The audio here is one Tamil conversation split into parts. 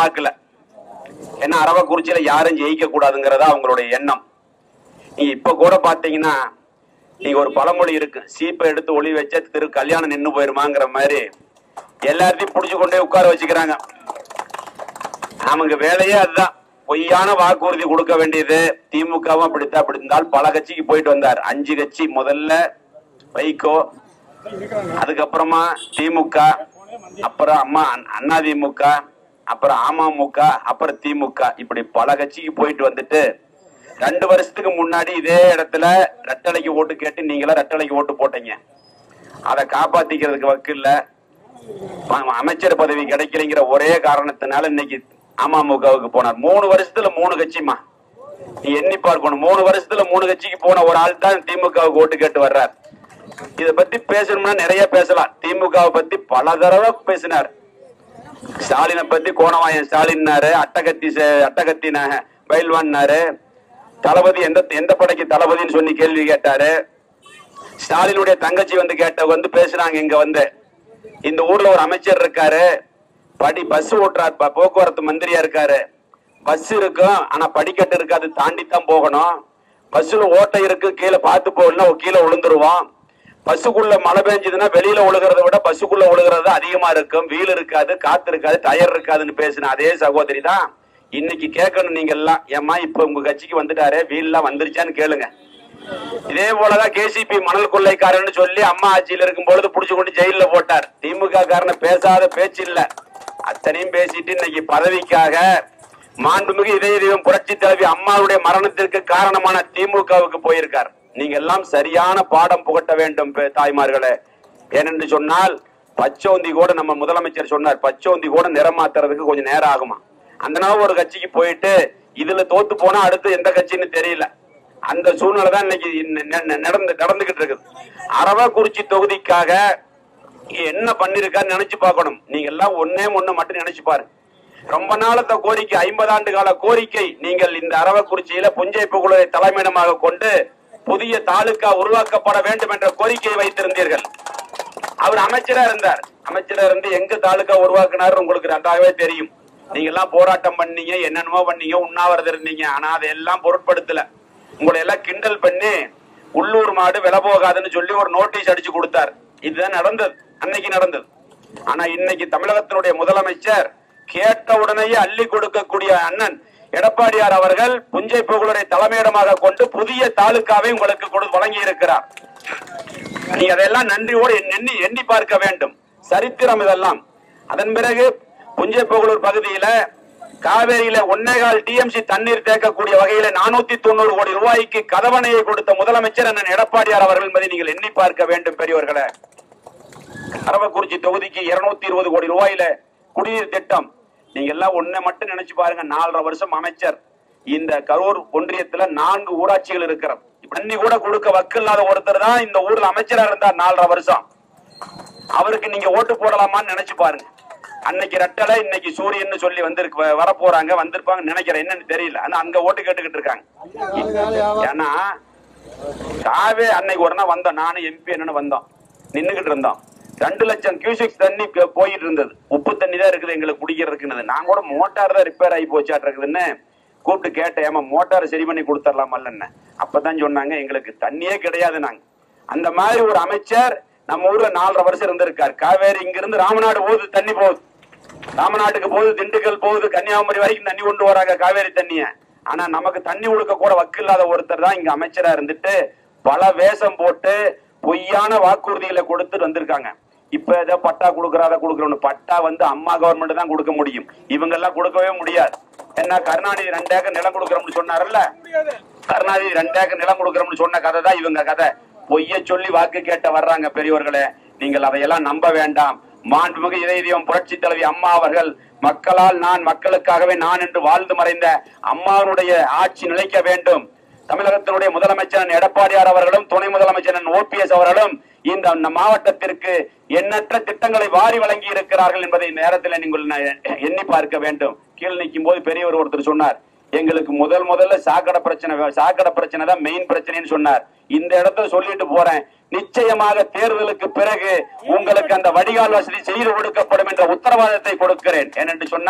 பார்க்கல ஏன்னா அரவக்குறிச்சியில யாரும் ஜெயிக்க கூடாதுங்கிறதா அவங்களுடைய எண்ணம் நீங்க இப்ப கூட பாத்தீங்கன்னா நீங்க ஒரு பழமொழி இருக்கு சீப்பை எடுத்து ஒளி வச்ச திரு கல்யாணம் நின்னு போயிருமாங்கிற மாதிரி எல்லாத்தையும் புடிச்சு கொண்டே உட்கார வச்சுக்கிறாங்க நமக்கு வேலையே அதுதான் பொய்யான வாக்குறுதி கொடுக்க வேண்டியது திமுகவும் அப்படித்தான் அப்படி இருந்தால் பல கட்சிக்கு போயிட்டு வந்தார் அஞ்சு கட்சி முதல்ல வைகோ அதுக்கப்புறமா திமுக அப்புறம் அம்மா அண்ணா திமுக அப்புறம் அமமுக அப்புறம் திமுக இப்படி பல கட்சிக்கு போயிட்டு வந்துட்டு ரெண்டு வருஷத்துக்கு முன்னாடி இதே இடத்துல ரெட்டலைக்கு ஓட்டு கேட்டு நீங்களா ரெட்டலைக்கு ஓட்டு போட்டீங்க அதை காப்பாத்திக்கிறதுக்கு வக்கில்ல ம- அமைச்சர் பதவி கிடைக்கலைங்கிற ஒரே காரணத்தினால இன்னைக்கு அமமுகவுக்கு போனார் மூணு வருஷத்துல மூணு கட்சிமா நீ எண்ணி பார்க்கணும் மூணு வருஷத்துல மூணு கட்சிக்கு போன ஒரு ஆள் தான் திமுகவுக்கு ஓட்டு கேட்டு வர்றார் இத பத்தி பேசணும்னா நிறைய பேசலாம் திமுகவை பத்தி பல தடவை பேசினார் ஸ்டாலினை பத்தி கோணவாயன் ஸ்டாலின்னாரு அட்டகத்தி சே- அட்டகத்தின பயில்வான்னாரு தளபதி எந்த எந்த படைக்கு தளபதின்னு சொல்லி கேள்வி கேட்டாரு ஸ்டாலினுடைய தங்கச்சி வந்து கேட்ட வந்து பேசுறாங்க இங்க வந்து இந்த ஊர்ல ஒரு அமைச்சர் இருக்காரு படி பஸ் ஓட்டுறாரு ப- போக்குவரத்து மந்திரியா இருக்காரு பஸ் இருக்கும் ஆனா படிக்கட்டு இருக்காது தாண்டி தான் போகணும் பஸ்ல ஓட்டை இருக்கு கீழே பார்த்து போகலாம் கீழே விழுந்துருவோம் பஸ்ஸுக்குள்ள மழை பெஞ்சதுன்னா வெளியில ஒழுகிறத விட பஸ்ஸுக்குள்ள ஒழுகிறது அதிகமா இருக்கும் வீல் இருக்காது காத்து இருக்காது டயர் இருக்காதுன்னு பேசின அதே சகோதரி தான் இன்னைக்கு கேட்கணும் நீங்க எல்லாம் ஏம்மா இப்ப உங்க கட்சிக்கு வந்துட்டாரு வீல்லாம் வந்துருச்சான்னு கேளுங்க இதே போலதான் கேசிபி மணல் கொள்ளைக்காரன்னு சொல்லி அம்மா ஆட்சியில இருக்கும் பொழுது புடிச்சு கொண்டு ஜெயில போட்டார் திமுக காரன பேசாத பேச்சு இல்ல அத்தனையும் பேசிட்டு இன்னைக்கு பதவிக்காக மாண்புமிகு இதய தெய்வம் புரட்சி தலைவி அம்மாவுடைய மரணத்திற்கு காரணமான திமுகவுக்கு போயிருக்கார் நீங்க எல்லாம் சரியான பாடம் புகட்ட வேண்டும் பெ- தாய்மார்களே ஏனென்று சொன்னால் பச்சோந்தி கூட நம்ம முதலமைச்சர் சொன்னார் பச்சோந்தி கூட நிறம் மாத்துறதுக்கு கொஞ்சம் நேரம் ஆகுமா அந்த நாள் ஒரு கட்சிக்கு போயிட்டு இதுல தோத்து போனா அடுத்து எந்த கட்சின்னு தெரியல அந்த சூழ்நிலை தான் இன்னைக்கு ந- ந- ந- நடந்து நடந்துகிட்டு இருக்குது அரவக்குறிச்சி தொகுதிக்காக என்ன பண்ணிருக்காரு நினைச்சு பார்க்கணும் நீங்க எல்லாம் ஒன்னே ஒண்ணு மட்டும் நினைச்சு பாரு ரொம்ப நாளத்த கோரிக்கை ஐம்பது ஆண்டு கால கோரிக்கை நீங்கள் இந்த அரவக்குறிச்சியில புஞ்சை புகழை தலைமையிடமாக கொண்டு புதிய தாலுகா உருவாக்கப்பட வேண்டும் என்ற கோரிக்கையை வைத்திருந்தீர்கள் அவர் அமைச்சரா இருந்தார் அமைச்சரா இருந்து எங்க தாலுகா உருவாக்குனாரு உங்களுக்கு நன்றாகவே தெரியும் நீங்க எல்லாம் போராட்டம் பண்ணீங்க என்னென்னமோ பண்ணீங்க உண்ணாவிரதம் இருந்தீங்க ஆனா அதையெல்லாம் பொருட்படுத்தல உங்களை எல்லாம் கிண்டல் பண்ணி உள்ளூர் மாடு விலை போகாதுன்னு சொல்லி ஒரு நோட்டீஸ் அடிச்சு கொடுத்தார் இதுதான் நடந்தது அன்னைக்கு நடந்தது ஆனா இன்னைக்கு தமிழகத்தினுடைய முதலமைச்சர் கேட்ட உடனேயே அள்ளி கொடுக்கக்கூடிய அண்ணன் எடப்பாடியார் அவர்கள் புஞ்சை புகழரை தலைமையிடமாக கொண்டு புதிய தாலுகாவை உங்களுக்கு கொடு வழங்கி இருக்கிறார் நீங்க அதெல்லாம் நன்றியோடு எண்ணி எண்ணி பார்க்க வேண்டும் சரித்திரம் இதெல்லாம் அதன் பிறகு புஞ்சை புகழூர் பகுதியில காவேரியில ஒன்னேகால் டிஎம்சி தண்ணீர் தேக்கக்கூடிய வகையில நானூத்தி தொண்ணூறு கோடி ரூபாய்க்கு கதவணையை கொடுத்த முதலமைச்சர் அண்ணன் எடப்பாடியார் அவர்கள் என்பதை நீங்கள் எண்ணி பார்க்க வேண்டும் பெரியவர்களே அரவக்குறிச்சி தொகுதிக்கு இருநூத்தி இருபது கோடி ரூபாயில குடிநீர் திட்டம் நீங்க எல்லாம் ஒண்ணை மட்டும் நினைச்சு பாருங்க நாலரை வருஷம் அமைச்சர் இந்த கரூர் ஒன்றியத்துல நான்கு ஊராட்சிகள் இருக்கிறது தண்ணி கூட கொடுக்க வக்கில்லாத ஒருத்தர் தான் இந்த ஊர்ல அமைச்சரா இருந்தார் நாலரை வருஷம் அவருக்கு நீங்க ஓட்டு போடலாமான்னு நினைச்சு பாருங்க அன்னைக்கு ரெட்டலை இன்னைக்கு சூரியன் சொல்லி வந்திருக்கு வர போறாங்க வந்திருப்பாங்க நினைக்கிறேன் என்னன்னு தெரியல ஆனா அங்க ஓட்டு கேட்டுக்கிட்டு இருக்காங்க ஏன்னா காவே அன்னைக்கு ஒரு நாள் வந்தோம் நானும் எம்பி என்னன்னு வந்தோம் நின்னுகிட்டு இருந்தோம் ரெண்டு லட்சம் கியூசிக்ஸ் தண்ணி போ- போயிட்டு இருந்தது உப்பு தண்ணி தான் இருக்குது எங்களுக்கு குடிக்கிறதுக்குன்னு நான் கூட மோட்டார் தான் ரிப்பேர் ஆகி போச்சாட்டு இருக்குதுன்னு கூப்பிட்டு கேட்டேன் ஏமா மோட்டார் சரி பண்ணி கொடுத்துடலாமல்லன்னு அப்பதான் சொன்னாங்க எங்களுக்கு தண்ணியே கிடையாது நாங்க அந்த மாதிரி ஒரு அமைச்சர் நம்ம ஊர்ல நாலரை வருஷம் இருந்திருக்கார் காவேரி இங்க இருந்து ராமநாடு போகுது தண்ணி போகுது ராமநாட்டுக்கு போகுது திண்டுக்கல் போகுது கன்னியாகுமரி வரைக்கும் தண்ணி கொண்டு வராங்க காவேரி தண்ணிய ஆனா நமக்கு தண்ணி கொடுக்க கூட வக்கில்லாத ஒருத்தர் தான் இங்க அமைச்சரா இருந்துட்டு பல வேஷம் போட்டு பொய்யான வாக்குறுதிகளை கொடுத்துட்டு வந்திருக்காங்க இப்ப ஏதோ பட்டா கொடுக்கறாத கொடுக்கறோம்னு பட்டா வந்து அம்மா கவர்மெண்ட் தான் கொடுக்க முடியும் இவங்க எல்லாம் கொடுக்கவே முடியாது என்ன கருணாநிதி ரெண்டு ஏக்கர் நிலம் கொடுக்கறோம்னு சொன்னார்ல கருணாநிதி ரெண்டு ஏக்கர் நிலம் கொடுக்கறோம்னு சொன்ன கதை தான் இவங்க கதை பொய்ய சொல்லி வாக்கு கேட்ட வர்றாங்க பெரியவர்களே நீங்கள் அதையெல்லாம் நம்ப வேண்டாம் மாண்புமிகு இதயம் புரட்சி தலைவி அம்மா அவர்கள் மக்களால் நான் மக்களுக்காகவே நான் என்று வாழ்ந்து மறைந்த அம்மாவுடைய ஆட்சி நிலைக்க வேண்டும் தமிழகத்தினுடைய முதலமைச்சர் எடப்பாடியார் அவர்களும் துணை முதலமைச்சர் ஓபிஎஸ் அவர்களும் இந்த ந- மாவட்டத்திற்கு எண்ணற்ற திட்டங்களை வாரி வழங்கி இருக்கிறார்கள் என்பதை இந்த நேரத்தில் நீங்கள் ந- எண்ணி பார்க்க வேண்டும் கீழ் நிற்கும் போது பெரியவர் ஒருத்தர் சொன்னார் எங்களுக்கு முதல் முதல்ல சாக்கடை பிரச்சனை வே- சாக்கடை பிரச்சனை தான் மெயின் பிரச்சனைன்னு சொன்னார் இந்த இடத்துல சொல்லிட்டு போறேன் நிச்சயமாக தேர்தலுக்கு பிறகு உங்களுக்கு அந்த வடிகால் வசதி செய்து கொடுக்கப்படும் என்ற உத்தரவாதத்தை கொடுக்கிறேன் ஏனென்று சொன்னா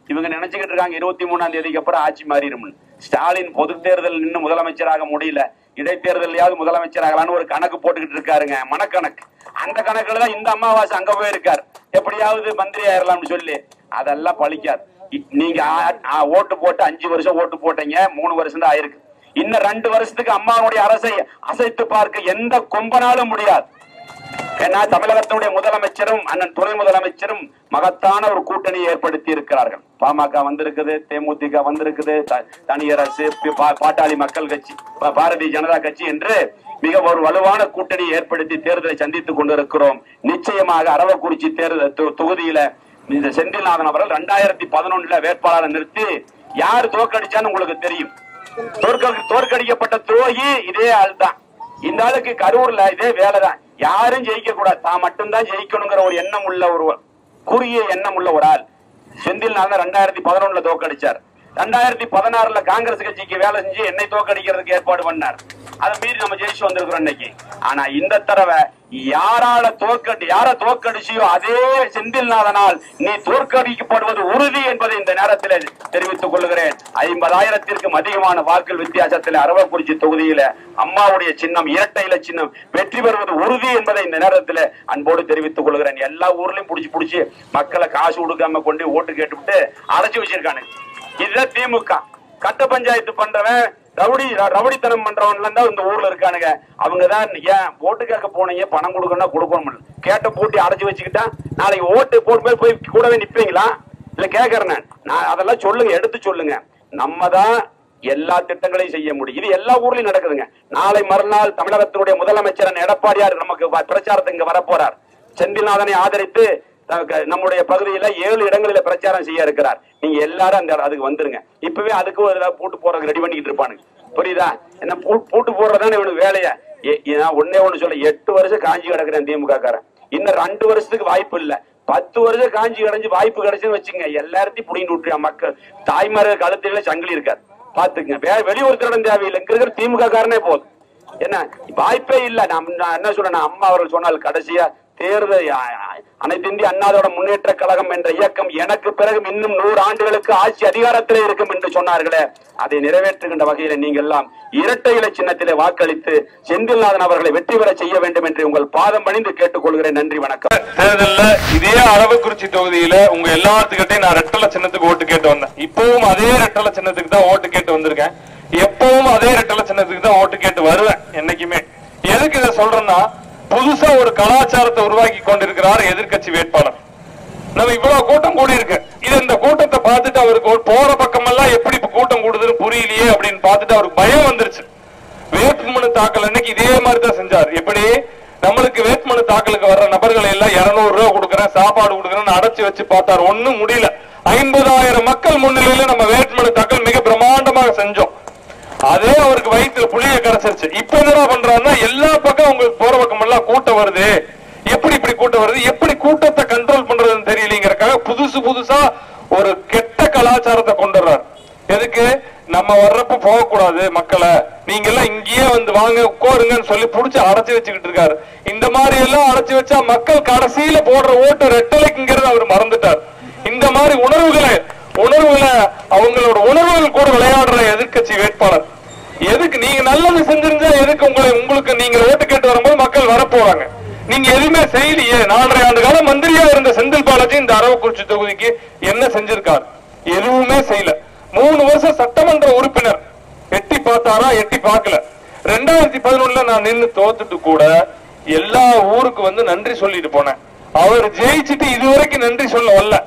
இவங்க நினைச்சுக்கிட்டு இருக்காங்க இருபத்தி மூணாம் தேதிக்கு அப்புறம் ஆட்சி மாறிடும் ஸ்டாலின் பொது தேர்தல் நின்று முதலமைச்சராக முடியல இடைத்தேர்தலையாவது முதலமைச்சராகலான்னு ஒரு கணக்கு போட்டுக்கிட்டு இருக்காருங்க மனக்கணக்கு அந்த கணக்குல தான் இந்த அமாவாசை அங்க போயிருக்கார் எப்படியாவது மந்திரி ஆயிரலாம்னு சொல்லி அதெல்லாம் பழிக்காது இ- நீங்க ஆ- ஆ, ஓட்டு போட்டு அஞ்சு வருஷம் ஓட்டு போட்டீங்க மூணு வருஷம் தான் ஆயிருக்கு இன்னும் ரெண்டு வருஷத்துக்கு அம்மாவுடைய அரசை அசைத்து பார்க்க எந்த கொம்பனாலும் முடியாது ஏன்னா தமிழகத்தினுடைய முதலமைச்சரும் அண்ணன் துணை முதலமைச்சரும் மகத்தான ஒரு கூட்டணியை ஏற்படுத்தி இருக்கிறார்கள் பாமக வந்திருக்குது தேமுதிக வந்திருக்குது த- தனியரசு பி- பா- பாட்டாளி மக்கள் கட்சி பா- பாரதிய ஜனதா கட்சி என்று மிக ஒரு வலுவான கூட்டணியை ஏற்படுத்தி தேர்தலை சந்தித்துக் கொண்டிருக்கிறோம் நிச்சயமாக அரவக்குறிச்சி தேர்தல் தொ- தொகுதியில இந்த செந்தில்நாதன் அவர்கள் ரெண்டாயிரத்தி பதினொன்னுல வேட்பாளரை நிறுத்தி யார் தோற்கடிச்சான்னு உங்களுக்கு தெரியும் தோற்க தோற்கடிக்கப்பட்ட துரோகி இதே ஆள் தான் இந்த ஆளுக்கு கரூர்ல இதே வேலைதான் யாரும் ஜெயிக்க கூடாது தான் மட்டும்தான் ஜெயிக்கணுங்கிற ஒரு எண்ணம் உள்ள ஒரு குறுகிய எண்ணம் உள்ள ஒரு ஆள் செந்தில் நாதன் ரெண்டாயிரத்தி பதினொன்னுல தோக்கடிச்சார் ரெண்டாயிரத்தி பதினாறுல காங்கிரஸ் கட்சிக்கு வேலை செஞ்சு என்னை தோக்கடிக்கிறதுக்கு ஏற்பாடு பண்ணார் அதை மீறி நம்ம ஜெயிச்சு வந்திருக்கிறோம் இன்னைக்கு ஆனா இந்த தடவை யாரால தோற்கடி யார தோற்கடிச்சியோ அதே செந்தில்நாதனால் நீ தோற்கடிக்கப்படுவது உறுதி என்பதை இந்த நேரத்தில் தெரிவித்துக் கொள்கிறேன் ஐம்பதாயிரத்திற்கும் அதிகமான வாக்குகள் வித்தியாசத்தில் அரவக்குறிச்சி தொகுதியில அம்மாவுடைய சின்னம் இரட்டை இலை சின்னம் வெற்றி பெறுவது உறுதி என்பதை இந்த நேரத்தில் அன்போடு தெரிவித்துக் கொள்கிறேன் எல்லா ஊர்லயும் புடிச்சு புடிச்சு மக்களை காசு கொடுக்காம கொண்டு ஓட்டு கேட்டுவிட்டு அடைச்சு வச்சிருக்கானுங்க இதுதான் திமுக கட்ட பஞ்சாயத்து பண்றவன் ரவுடி ர- ரவுடித்தனம் பண்றவன்ல தான் இந்த ஊர்ல இருக்கானுங்க அவங்க தான் ஏன் ஓட்டு கேட்க போனீங்க பணம் கொடுக்கணும்னா கொடுக்கணும் கேட்ட பூட்டி அடைச்சு வச்சுக்கிட்டா நாளைக்கு ஓட்டு போட்டு போய் கூடவே நிப்பீங்களா இல்ல கேக்குறேன் நான். நான் அதெல்லாம் சொல்லுங்க எடுத்து சொல்லுங்க நம்ம தான் எல்லா திட்டங்களையும் செய்ய முடியும் இது எல்லா ஊர்லயும் நடக்குதுங்க நாளை மறுநாள் தமிழகத்தினுடைய முதலமைச்சர் எடப்பாடியார் நமக்கு வ- பிரச்சாரத்துக்கு இங்க வரப்போறார் செந்தில்நாதனை ஆதரித்து நமக்கு நம்முடைய பகுதியில ஏழு இடங்களில பிரச்சாரம் செய்ய இருக்கிறார் நீங்க எல்லாரும் அந்த அதுக்கு வந்துருங்க இப்பவே அதுக்கு ஒரு தடவை பூட்டு போறதுக்கு ரெடி பண்ணிக்கிட்டு இருப்பானுங்க புரியுதா என்ன பூ- பூட்டு போடுறதானே இவனுக்கு வேலையா ஏ- நான் ஒன்னே ஒண்ணு சொல்ல எட்டு வருஷம் காஞ்சி கிடக்குறேன் திமுக காரன் இன்னும் ரெண்டு வருஷத்துக்கு வாய்ப்பு இல்ல பத்து வருஷம் காஞ்சி கிடைஞ்சு வாய்ப்பு கிடைச்சுன்னு வச்சுங்க எல்லாத்தையும் புடிங்கிட்டு விட்டுருயா மக்கள் தாய்மார்கள் கழுத்துல சங்கிலி இருக்காது பாத்துக்கங்க வேற வெளியூர் திறன் தேவையில்லை இங்க இருக்கிற திமுக காரனே போதும் என்ன வாய்ப்பே இல்ல நான் நான் என்ன சொல்றேன் அம்மா அவர்கள் சொன்னால் கடைசியா தேர்தல் அ- அ- அனைத்து இந்திய அண்ணாதோட முன்னேற்ற கழகம் என்ற இயக்கம் எனக்கு பிறகு இன்னும் நூறு ஆண்டுகளுக்கு ஆட்சி அதிகாரத்திலே இருக்கும் என்று சொன்னார்களே அதை நிறைவேற்றுகின்ற வகையில் நீங்க எல்லாம் இரட்டை இலை சின்னத்திலே வாக்களித்து செந்தில்நாதன் அவர்களை வெற்றி பெற செய்ய வேண்டும் என்று உங்கள் பாதம் பணிந்து கேட்டுக்கொள்கிறேன் நன்றி வணக்கம் தேர்தல்ல இதே அரவக்குறிச்சி தொகுதியில உங்க எல்லாத்துக்கிட்டையும் நான் ரெட்டலை சின்னத்துக்கு ஓட்டு கேட்டு வந்தேன் இப்பவும் அதே ரெட்டலை சின்னத்துக்கு தான் ஓட்டு கேட்டு வந்திருக்கேன் எப்பவும் அதே ரெட்டலை சின்னத்துக்கு தான் ஓட்டு கேட்டு வருவேன் என்னைக்குமே எதுக்கு இதை சொல்றேன்னா புதுசா ஒரு கலாச்சாரத்தை உருவாக்கி கொண்டிருக்கிறார் எதிர்க்கட்சி வேட்பாளர் நம்ம இவ்வளவு கூட்டம் கூடி இருக்கு இது இந்த கூட்டத்தை பார்த்துட்டு அவருக்கு ஒரு போற பக்கமெல்லாம் எப்படி இப்ப கூட்டம் கூடுதுன்னு புரியலையே அப்படின்னு பார்த்துட்டு அவருக்கு பயம் வந்துருச்சு வேட்புமனு தாக்கல் அன்னைக்கு இதே மாதிரி தான் செஞ்சார் எப்படி நம்மளுக்கு வேட்புமனு தாக்கலுக்கு வர்ற நபர்களை எல்லாம் 200 ரூபா கொடுக்குறேன் சாப்பாடு கொடுக்குறேன்னு அடைச்சு வச்சு பார்த்தார் ஒண்ணும் முடியல ஐம்பதாயிரம் மக்கள் முன்னிலையில நம்ம வேட்புமனு தாக்கல் மிக பிரம்மாண்டமாக செஞ்சோம் அதே அவருக்கு வயிற்றுல புளிய கரைச்சிருச்சு இப்ப என்னடா பண்றாருன்னா எல்லா பக்கம் உங்களுக்கு போற பக்கம் எல்லாம் கூட்டம் வருது எப்படி இப்படி கூட்டம் வருது எப்படி கூட்டத்தை கண்ட்ரோல் பண்றதுன்னு தெரியலங்கிறக்காக புதுசு புதுசா ஒரு கெட்ட கலாச்சாரத்தை கொண்டு வர்றாரு எதுக்கு நம்ம வர்றப்ப போகக்கூடாது மக்களை நீங்க எல்லாம் இங்கேயே வந்து வாங்க உட்காருங்கன்னு சொல்லி புடிச்சு அடைச்சு வச்சுக்கிட்டு இருக்காரு இந்த மாதிரி எல்லாம் அடைச்சு வச்சா மக்கள் கடைசியில போடுற ஓட்டு ரெட்டலைக்குங்கிறத அவர் மறந்துட்டார் இந்த மாதிரி உணர்வுகளை உணர்வுகளை அவங்களோட உணர்வுகள் கூட விளையாடுற எதிர்க்கட்சி வேட்பாளர் எதுக்கு நீங்க நல்லது செஞ்சிருந்தா எதுக்கு உங்களை உங்களுக்கு நீங்க ஓட்டு கேட்டு வரும்போது மக்கள் வரப்போறாங்க நீங்க எதுவுமே செய்யலையே நாலரை ஆண்டு காலம் மந்திரியா இருந்த செந்தில் பாலாஜி இந்த அரவக்குறிச்சி தொகுதிக்கு என்ன செஞ்சிருக்கார் எதுவுமே செய்யல மூணு வருஷம் சட்டமன்ற உறுப்பினர் எட்டி பார்த்தாரா எட்டி பார்க்கல ரெண்டாயிரத்தி பதினொன்னுல நான் நின்னு தோத்துட்டு கூட எல்லா ஊருக்கு வந்து நன்றி சொல்லிட்டு போனேன் அவர் ஜெயிச்சுட்டு இதுவரைக்கும் நன்றி சொல்ல வரல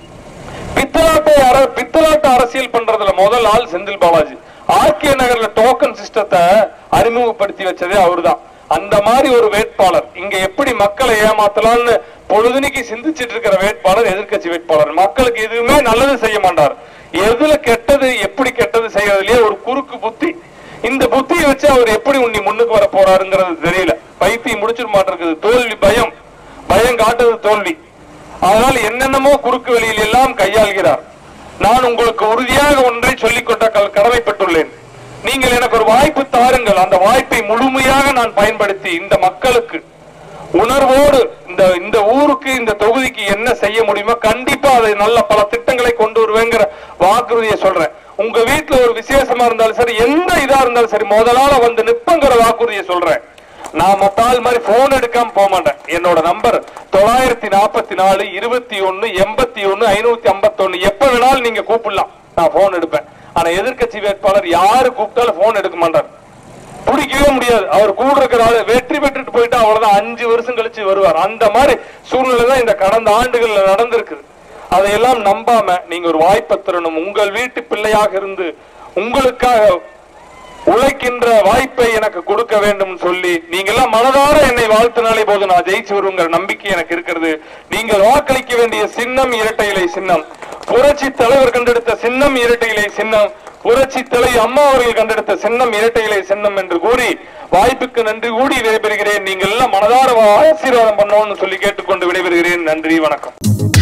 பித்தலாட்டை அர பித்தலாட்ட அரசியல் பண்றதுல முதல் ஆள் செந்தில் பாலாஜி ஆர்கே நகர்ல டோக்கன் சிஸ்டத்தை அறிமுகப்படுத்தி வச்சதே அவர்தான் அந்த மாதிரி ஒரு வேட்பாளர் இங்க எப்படி மக்களை ஏமாத்தலாம்னு பொழுதுனிக்கு சிந்திச்சிட்டு இருக்கிற வேட்பாளர் எதிர்க்கட்சி வேட்பாளர் மக்களுக்கு எதுவுமே நல்லது செய்ய மாட்டார் எதுல கெட்டது எப்படி கெட்டது செய்யறதுலயே ஒரு குறுக்கு புத்தி இந்த புத்தியை வச்சு அவர் எப்படி உன்னி முன்னுக்கு வர போறாருங்கிறது தெரியல பைத்தியம் முடிச்சிட மாட்டிருக்குது தோல்வி பயம் பயம் காட்டுறது தோல்வி அதனால் என்னென்னமோ குறுக்கு வழியில் எல்லாம் கையாள்கிறார் நான் உங்களுக்கு உறுதியாக ஒன்றை சொல்லிக் கொண்ட க- கடமைப்பட்டுள்ளேன் நீங்கள் எனக்கு ஒரு வாய்ப்பு தாருங்கள் அந்த வாய்ப்பை முழுமையாக நான் பயன்படுத்தி இந்த மக்களுக்கு உணர்வோடு இந்த இந்த ஊருக்கு இந்த தொகுதிக்கு என்ன செய்ய முடியுமோ கண்டிப்பா அதை நல்ல பல திட்டங்களை கொண்டு வருவேங்கிற வாக்குறுதியை சொல்றேன் உங்க வீட்டுல ஒரு விசேஷமா இருந்தாலும் சரி எந்த இதா இருந்தாலும் சரி முதலால வந்து நிப்பங்கிற வாக்குறுதியை சொல்றேன் நான் மத்த ஆள் மாதிரி போன் எடுக்காம போக மாட்டேன் என்னோட நம்பர் தொள்ளாயிரத்தி நாற்பத்தி நாலு இருபத்தி ஒன்னு எண்பத்தி ஒன்னு ஐநூத்தி ஐம்பத்தி ஒன்னு எப்ப வேணாலும் நீங்க கூப்பிடலாம் நான் போன் எடுப்பேன் ஆனா எதிர்க்கட்சி வேட்பாளர் யாரு கூப்பிட்டாலும் போன் எடுக்க மாட்டார் பிடிக்கவே முடியாது அவர் கூட இருக்கிற ஆளு வெற்றி பெற்றுட்டு போயிட்டா அவ்வளவுதான் அஞ்சு வருஷம் கழிச்சு வருவார் அந்த மாதிரி சூழ்நிலை தான் இந்த கடந்த ஆண்டுகள்ல நடந்திருக்குது அதையெல்லாம் நம்பாம நீங்க ஒரு வாய்ப்பை தரணும் உங்கள் வீட்டு பிள்ளையாக இருந்து உங்களுக்காக உழைக்கின்ற வாய்ப்பை எனக்கு கொடுக்க வேண்டும் சொல்லி நீங்க எல்லாம் மனதார என்னை வாழ்த்தினாலே போது நான் ஜெயிச்சு வருங்கிற நம்பிக்கை எனக்கு இருக்கிறது நீங்கள் வாக்களிக்க வேண்டிய சின்னம் இரட்டை இலை சின்னம் புரட்சி தலைவர் கண்டெடுத்த சின்னம் இரட்டை இலை சின்னம் புரட்சி தலை அம்மா அவர்கள் கண்டெடுத்த சின்னம் இரட்டை இலை சின்னம் என்று கூறி வாய்ப்புக்கு நன்றி கூடி விடைபெறுகிறேன் நீங்கள் எல்லாம் மனதார ஆசீர்வாதம் பண்ணணும்னு சொல்லி கேட்டுக்கொண்டு விடைபெறுகிறேன் நன்றி வணக்கம்